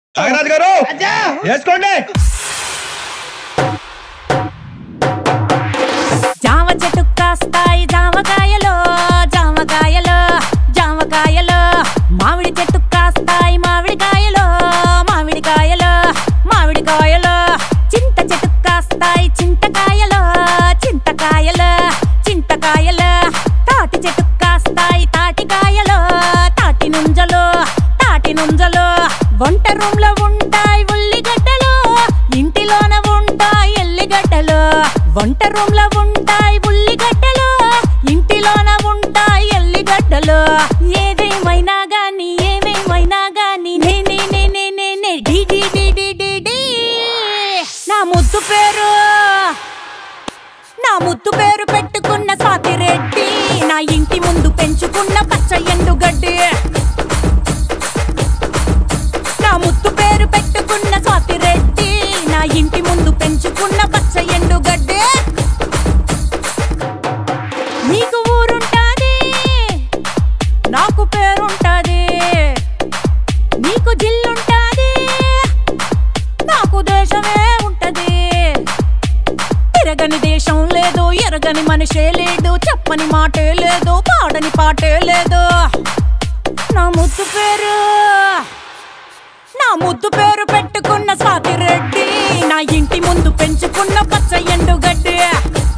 నాగరాజు గారు వేసుకోండి జామ చెట్టు కాస్తాయి జామకాయలు జామకాయలు జామకాయలు మామిడి చెట్టు కాస్తాయి మామిడికాయలు మామిడికాయలు మామిడికాయలు చింత చెట్టు కాస్తాయి చింతకాయలు చింతకాయలు చింతకాయలు తాటి చెట్టు కాస్తాయి తాటికాయలు తాటి నుంజలు తాటి నుంజలు వంట రూమ్ లో ఉంటాయి ఉల్లిగడ్డలు ఇంటిలోన ఉంటాయి ఎల్లిగడ్డలు వంట రూమ్ లో ఉంటాయి ఉల్లిగడ్డలు ఇంటిలోన ఉంటాయి ఎల్లిగడ్డలు ఏదేమైనా గాని ఏమేమైనా గాని నేనే నేనే నేనే డి డి డి డి డి డి నా ముద్దు పేరు నా ముద్దు పేరు పెట్టుకున్న స్వాతి రెడ్డి నా ఇంటి ముందు పెంచుకున్న పచ్చ ఎండుగడ్డి నా ముద్దు పేరు పెట్టుకున్న స్వాతి రెడ్డి నా ఇంటి ముందు పెంచుకున్న పచ్చ ఎండుగడ్డి నీకు ఊరుంటాది నాకు పేరుంటాది నీకు జిల్లుంటాది నాకు దేశమే ఉంటది తిరగని దేశం లేదు ఎరగని మనిషే లేదు చెప్పని మాటే లేదు పాడని పాటే లేదు నా ముద్దు పేరు నా ముద్దు పేరు పెట్టుకున్న స్వాతి రెడ్డి నా ఇంటి ముందు పెంచుకున్న పచ్చ ఎండుగడ్డి